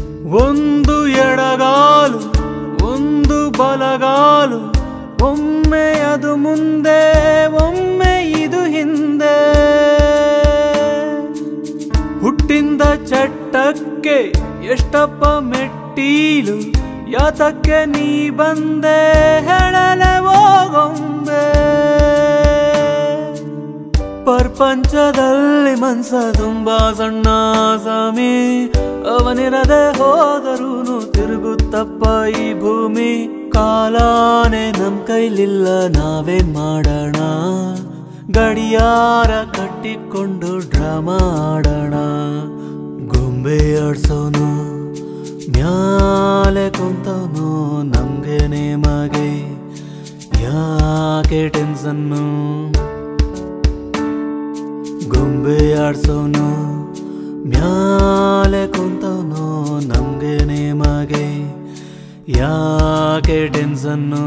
ಒಂದು ಎಡಗಾಲು ಒಂದು ಬಲಗಾಲು ಒಮ್ಮೆ ಅದು ಮುಂದೆ ಒಮ್ಮೆ ಇದು ಹಿಂದೆ ಹುಟ್ಟಿಂದ ಚಟ್ಟಕ್ಕೆ ಎಷ್ಟಪ್ಪ ಮೆಟ್ಟೀಲು ಯಾತಕ್ಕೆ ನೀ ಬಂದೆ ಹೇಳಲೆ ಹೋಗೊಂಬೆ ಪ್ರಪಂಚದಲ್ಲಿ ಮನ್ಸ ತುಂಬಾ ಸಣ್ಣ ಸ್ವಾಮಿ ಅವನಿರದೆ ಹೋದರೂನು ತಿರುಗುತ್ತಪ್ಪ ಈ ಭೂಮಿ ಕಾಲಾನೆ ನಮ್ ಕೈಲಿಲ್ಲ ನಾವೇನ್ ಮಾಡೋಣ ಗಡಿಯಾರ ಕಟ್ಟಿಕೊಂಡು ಡ್ರಾಮಾ ಆಡೋಣ ಗೊಂಬೆ ಆಡ್ಸೋನು ಮ್ಯಾಲೆ ಕುಂತವನು ನಮ್ಗೆ ಮಗೆ ಯಾಕೆ ಟೆನ್ಸನ್ನು ಗೊಂಬೆ ಆಡ್ಸೋನು ಮ್ಯಾಲೆ ಕುಂತವನು ನಮ್ಗೆ ಮಗೆ ಯಾಕೆ ಟೆನ್ಸನ್ನು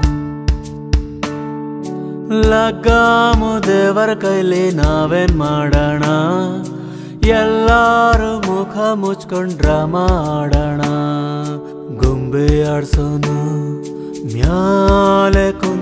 ಲಗ್ಗಾಮು ದೇವರ ಕೈಲಿ ನಾವೇನ್ ಮಾಡೋಣ ಎಲ್ಲಾರು ಮುಖ ಮುಚ್ಕೊಂಡ್ ಡ್ರಾಮಾ ಆಡೋಣ ಗೊಂಬೆ ಆಡ್ಸೋನು ಮ್ಯಾಲೆ ಕುಂತ